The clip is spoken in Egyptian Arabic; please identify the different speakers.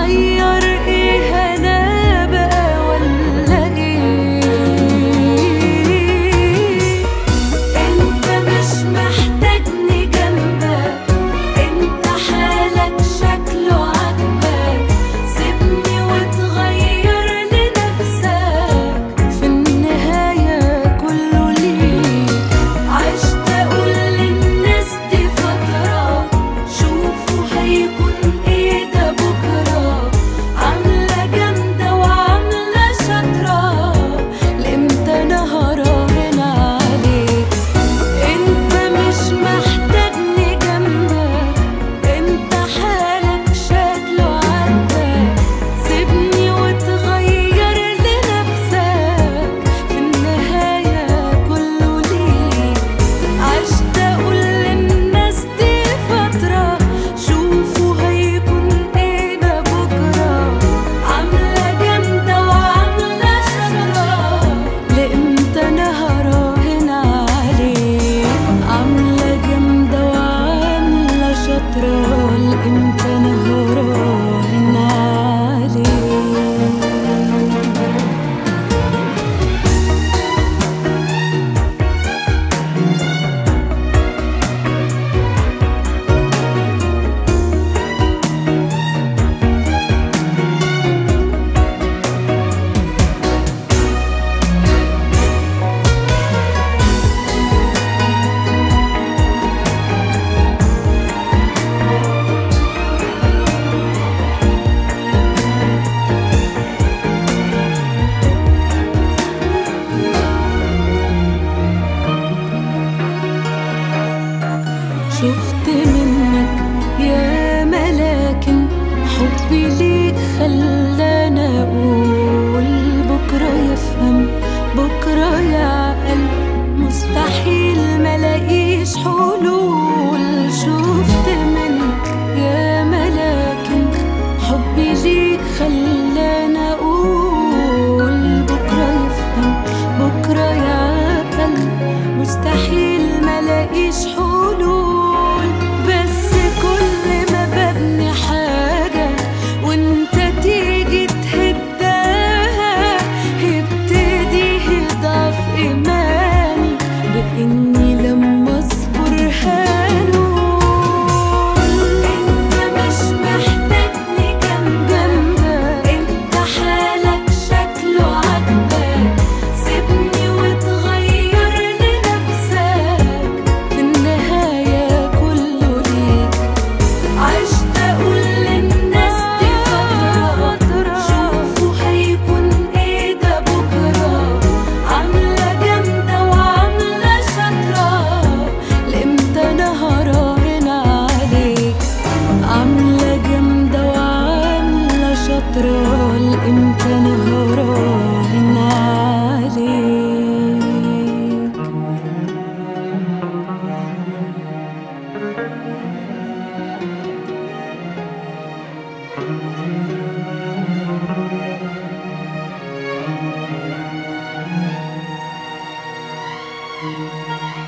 Speaker 1: هتغير ايه انا بقى ولا ايه انت مش محتاجني جنبك انت حالك شكله عاجبك سيبني وتغير لنفسك في النهاية كله ليك عشت اقول للناس دي فترة شوفوا هيكون ايه ده بكرة عاملة جامدة وعاملة شاطرة لامتى انا هراهن عليك انت مش محتاجني جنبك انت حالك شكله عاجبك سيبني وتغير لنفسك في النهاية كله ليك عشت اقول للناس دي فترة شوفوا هيكون ايه ده بكرة عاملة جامدة وعاملة شاطرة لامتى انا هراهن عليك عاملة جامدة وعاملة شاطرة لامتى انا هراهن عليك شفت منك يا ملاكن حبي ليك خلانا اقول بكره يفهم بكره يعقل مستحيل ملاقيش حلول شفت منك يا ملاكن حبي ليك خلانا اقول بكره يفهم بكره يعقل مستحيل ملاقيش حلول بس كل ما ببني حاجة وانت تيجي تهدها يبتدي يضعف إيماني بإني لما أصبر هنول انت مش محتاجني جنبك انت حالك شكله عاجبك سيبني وتغير لنفسك في النهاية كله ليك عشت اقول للناس دي فترة شوفوا هيكون ايه ده بكرة عاملة جامدة وعاملة شاطرة لامتى انا هراهن عليك عاملة جامدة وعاملة شاطرة لامتى انا هراهن عليك
Speaker 2: thank you